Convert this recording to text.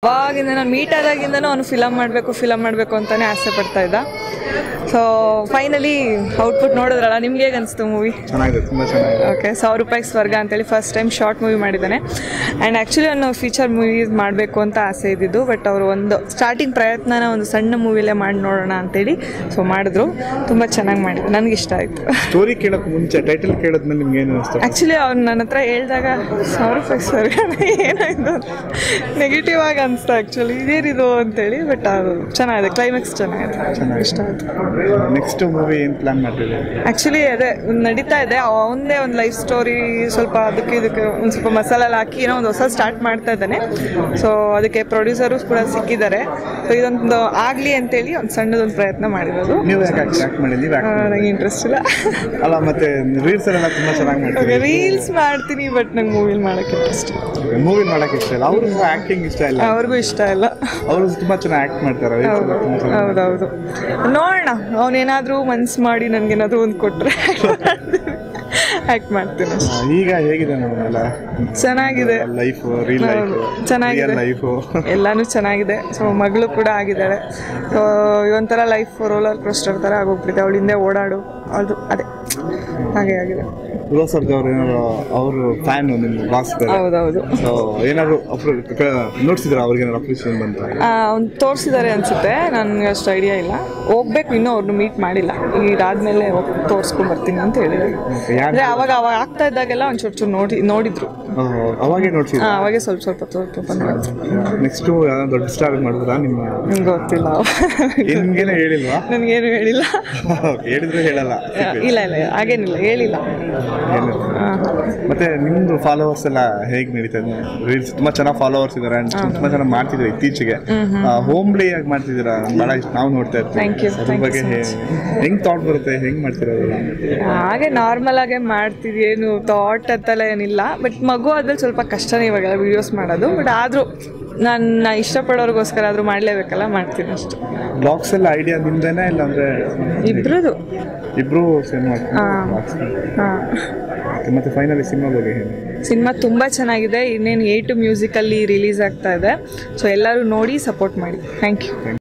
ಅವಾಗಿಂದ ನಾನು ಮೀಟ್ ಆದಾಗಿಂದನೂ ಅವನು ಫಿಲಮ್ ಮಾಡಬೇಕು ಫಿಲಮ್ ಮಾಡಬೇಕು ಅಂತಾನೆ ಆಸೆ ಪಡ್ತಾ ಇದ್ದ ಸೊ ಫೈನಲಿ ಔಟ್ಪುಟ್ ನೋಡಿದ್ರಲ್ಲ ನಿಮ್ಗೆ ಹೇಗೆ ಅನಿಸ್ತು ಮೂವಿ ಚೆನ್ನಾಗಿದೆ ತುಂಬ ಚೆನ್ನಾಗಿದೆ ಓಕೆ ಸಾವಿರ ರೂಪಾಯಿಗೆ ಸ್ವರ್ಗ ಅಂತೇಳಿ ಫಸ್ಟ್ ಟೈಮ್ ಶಾರ್ಟ್ ಮೂವಿ ಮಾಡಿದ್ದಾನೆ ಆ್ಯಂಡ್ ಆ್ಯಕ್ಚುಲಿ ಅವನು ಫೀಚರ್ ಮೂವೀಸ್ ಮಾಡಬೇಕು ಅಂತ ಆಸೆ ಇದ್ದಿದ್ದು ಬಟ್ ಅವರು ಒಂದು ಸ್ಟಾರ್ಟಿಂಗ್ ಪ್ರಯತ್ನನ ಒಂದು ಸಣ್ಣ ಮೂವಿಲೇ ಮಾಡಿ ನೋಡೋಣ ಅಂತೇಳಿ ಸೊ ಮಾಡಿದ್ರು ತುಂಬ ಚೆನ್ನಾಗಿ ಮಾಡಿದ್ರು ನನಗೆ ಇಷ್ಟ ಆಯಿತು ಸ್ಟೋರಿ ಕೇಳೋಕೆ ಮುಂಚೆ ಟೈಟಲ್ ಕೇಳಿದ್ಮೇಲೆ ನಿಮ್ಗೆ ಏನು ಅನಿಸ್ತು ಆ್ಯಕ್ಚುಲಿ ಅವ್ನು ನನ್ನ ಹತ್ರ ಹೇಳಿದಾಗ ಸಾವಿರ ರೂಪಾಯಿ ಸ್ವರ್ಗ ಏನಾಯ್ತು ನೆಗೆಟಿವ್ ಆಗಿ ಅನಿಸ್ತಾ ಆ್ಯಕ್ಚುಲಿ ಇದೇನಿದು ಅಂತೇಳಿ ಬಟ್ ಅದು ಚೆನ್ನಾಗಿದೆ ಕ್ಲೈಮ್ಯಾಕ್ಸ್ ಚೆನ್ನಾಗಿದೆ ಇಷ್ಟ ಆಯಿತು ನೆಕ್ಸ್ಟ್ ಮೂವಿ ಏನು ಪ್ಲಾನ್ ಮಾಡ್ತಿದ್ದೀವಿ ಆ್ಯಕ್ಚುಲಿ ಅದೇ ಒಂದ್ ನಡೀತಾ ಇದೆ ಅವನದೇ ಒಂದು ಲೈಫ್ ಸ್ಟೋರಿ ಸ್ವಲ್ಪ ಅದಕ್ಕೆ ಇದಕ್ಕೆ ಒಂದು ಸ್ವಲ್ಪ ಮಸಾಲೆ ಹಾಕಿ ಏನೋ ಒಂದು ಹೊಸ ಸ್ಟಾರ್ಟ್ ಮಾಡ್ತಾ ಇದ್ದಾನೆ ಸೊ ಅದಕ್ಕೆ ಪ್ರೊಡ್ಯೂಸರು ಕೂಡ ಸಿಕ್ಕಿದ್ದಾರೆ ಸೊ ಇದೊಂದು ಆಗಲಿ ಅಂತೇಳಿ ಒಂದು ಸಣ್ಣದೊಂದು ಪ್ರಯತ್ನ ಮಾಡಿರೋದು ನೀವು ಯಾಕೆ ಆ್ಯಕ್ಟ್ ಮಾಡಿ ನೀವು ಆ, ಆ್ಯಕ್ಟ್ ನಂಗೆ ಇಂಟ್ರೆಸ್ಟ್ ಇಲ್ಲ ಅಲ್ಲ ಮತ್ತೆ ರೀಲ್ಸ್ ಎಲ್ಲ ತುಂಬ ಚೆನ್ನಾಗಿ ಮಾಡ್ತೀವಿ ರೀಲ್ಸ್ ಮಾಡ್ತೀನಿ ಬಟ್ ನಂಗೆ ಮೂವಿಲಿ ಮಾಡೋಕ್ಕೆ ಇಂಟ್ರೆಸ್ಟ್ ಮೂವಿ ನೋಡಕ್ಕೆ ಇಷ್ಟ ಇಲ್ಲ ಅವ್ರಿಗೂ ಆ್ಯಕ್ಟಿಂಗ್ ಇಷ್ಟ ಇಲ್ಲ ಅವ್ರಿಗೂ ಇಷ್ಟ ಇಲ್ಲ ಅವರು ತುಂಬ ಚೆನ್ನಾಗಿ ಆ್ಯಕ್ಟ್ ಮಾಡ್ತಾರೆ reels ಎಲ್ಲ ತುಂಬ ಚೆನ್ನಾಗಿ ಹೌದೌದು ನೋಡೋಣ ಅವನೇನಾದರೂ ಮನ್ಸು ಮಾಡಿ ನನಗೇನಾದರೂ ಒಂದು ಕೊಟ್ಟರೆ ಆ್ಯಕ್ಟ್ ಮಾಡ್ತೀನಿ ಅಷ್ಟೇ. ಆ, ಈಗ ಹೇಗಿದೆ ನಮ್ಮಲ್ಲ ಚೆನ್ನಾಗಿದೆ ಲೈಫ್ ರೀಲ್ ಲೈಫ್ ಹೌದು, ಚೆನ್ನಾಗಿದೆ. ಲೈಫು ಎಲ್ಲಾನು ಚೆನ್ನಾಗಿದೆ ಸೊ ಮಗಳು ಕೂಡ ಆಗಿದ್ದಾಳೆ ಸೊ ಒಂಥರ ಲೈಫ್ ರೋಲರ್ ಕೋಸ್ಟರ್ ಥರ ಆಗೋಗ್ಬಿಟ್ಟಿದೆ ಅವಳ ಹಿಂದೆ ಓಡಾಡು ಅದು ಅದೇ ಹಾಗೆ ಆಗಿದೆ ಯುವ ಸರ್ಜಾ ಅವ್ರು ಏನಾದ್ರು ಅವರು ಫ್ಯಾನ್ ನಿಮ್ಮ ಬಾಸ್ ಹೌದೌದು ಸೊ ಏನಾದ್ರು ಅಪ್ರೋ ನೋಡ್ಸಿದ್ರ ಅವ್ರಿಗೆ ಏನಾದ್ರು ಅಪ್ರಿಷಿಯೇಷನ್ ಬಂತ ಅವ್ನು ತೋರಿಸಿದ್ದಾರೆ ಅನ್ಸುತ್ತೆ ನನಗೆ ಅಷ್ಟು ಐಡಿಯಾ ಇಲ್ಲ ಹೋಗ್ಬೇಕು ಇನ್ನೂ ಅವ್ರನ್ನ ಮೀಟ್ ಮಾಡಿಲ್ಲ ಇದಾದ್ಮೇಲೆ ಹೋಗಿ ತೋರಿಸ್ಕೊಂಡ್ ಬರ್ತೀನಿ ಅಂತ ಹೇಳಿದ್ರು ಯಾರು ಅಂದರೆ ಅವಾಗ ಅವಾಗ ಆಗ್ತಾ ಇದ್ದಾಗೆಲ್ಲ ಒಂದು ಚೂರು ಚೂರು ನೋಡಿ ನೋಡಿದ್ರು ಅವಾಗೇ ನೋಡ್ಸಿದ್ರ ಹಾಂ ಅವಾಗೆ ಸ್ವಲ್ಪ ಸ್ವಲ್ಪ ಸ್ವಲ್ಪ ನೋಡಿದ್ರು ನೆಕ್ಸ್ಟ್ ಯಾವ್ದೋ ದೊಡ್ಡ ಸ್ಟಾರ್ ಮಾಡಿದ್ರ ನಿಮ್ಮ ನಂಗೆ ಗೊತ್ತಿಲ್ಲ ನಿಮ್ಗೇನೆ ಹೇಳಿಲ್ವಾ ನನಗೇನು ಹೇಳಿಲ್ಲ ಹೇಳಿದ್ರೆ ಹೇಳಲ್ಲ ಇಲ್ಲ ಇಲ್ಲ ಹಾಗೇನಿಲ್ಲ ಹೇಳಿಲ್ಲ ಏನು? ಮತ್ತೆ ನಿಮ್ದು ಫಾಲೋವರ್ಸ್ ಎಲ್ಲ ಹೇಗೆ ನಡೀತಾ ಇದೆ ರೀಲ್ಸ್ ತುಂಬಾ ಚೆನ್ನಾಗಿ ಫಾಲೋವರ್ಸ್ ಇದಾರೆ and ತುಂಬಾ ಚೆನ್ನಾಗಿ ಮಾಡ್ತಿದ್ರು ಇತ್ತೀಚೆಗೆ ಹೋಮ್ಲಿ ಆಗಿ ಮಾಡ್ತಿದ್ದೀರಾ ಬಹಳ ಇಷ್ಟ ನಾವು ನೋಡ್ತಾ Thank you, ಇರ್ತೀವಿ ಅದ್ರ thank you ಬಗ್ಗೆ so ಹೇ- ಹೆಂಗ್ ಥಾಟ್ ಬರುತ್ತೆ ಹೆಂಗ್ ಮಾಡ್ತೀರಾ ಅದನ್ನ? ಹಾಗೆ ನಾರ್ಮಲ್ ಆಗೇ ಮಾಡ್ತೀವಿ ಏನು ಥಾಟ್ ಅಂತೆಲ್ಲ ಏನಿಲ್ಲ ಬಟ್ ಮಗು ಆದ್ಮೇಲೆ ಸ್ವಲ್ಪ ಕಷ್ಟನೇ ಇವಾಗೆಲ್ಲ ವೀಡಿಯೋಸ್ ಮಾಡೋದು ಬಟ್ ಆದರೂ ನಾನು ಇಷ್ಟಪಡೋರಿಗೋಸ್ಕರ ಆದರೂ ಮಾಡಲೇಬೇಕಲ್ಲ ಮಾಡ್ತೀನಿ ಅಷ್ಟು ಬ್ಲಾಗ್ಸ್ ಎಲ್ಲ ಐಡಿಯಾ ನಿಮ್ದೇನಾ ಇಲ್ಲ ಅಂದ್ರೆ ಇಬ್ರದು ಇಬ್ರು ಸೇಮ್ ಮಾಡ್ತೀವಿ ಹಾಂ ಹಾಂ ಮತ್ತೆ ಫೈನಲಿ ಸಿನಿಮಾ ಬಗ್ಗೆ ಹೇಳಿ ಸಿನಿಮಾ ತುಂಬ ಚೆನ್ನಾಗಿದೆ ಇನ್ನೇನು ಏಟು ಮ್ಯೂಸಿಕಲ್ಲಿ ರಿಲೀಸ್ ಆಗ್ತಾ ಇದೆ ಸೊ ಎಲ್ಲರೂ ನೋಡಿ ಸಪೋರ್ಟ್ ಮಾಡಿ ಥ್ಯಾಂಕ್ ಯು